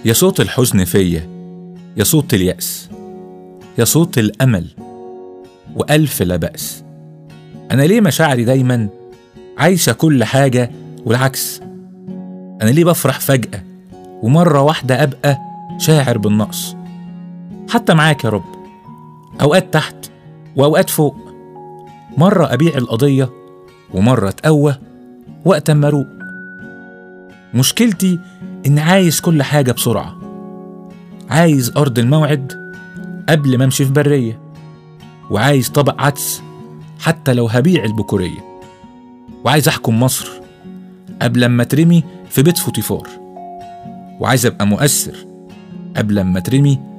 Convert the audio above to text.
يا صوت الحزن فيا يا صوت اليأس يا صوت الأمل وألف لا بأس أنا ليه مشاعري دايما عايشة كل حاجة والعكس أنا ليه بفرح فجأة ومرة واحدة أبقى شاعر بالنقص حتى معاك يا رب أوقات تحت وأوقات فوق مرة أبيع القضية ومرة أتقوى وقت أما أروق مشكلتي إني عايز كل حاجة بسرعة عايز أرض الموعد قبل ما أمشي في برية وعايز طبق عدس حتى لو هبيع البكورية وعايز أحكم مصر قبل ما اترمي في بيت فوتيفار وعايز أبقى مؤثر قبل ما اترمي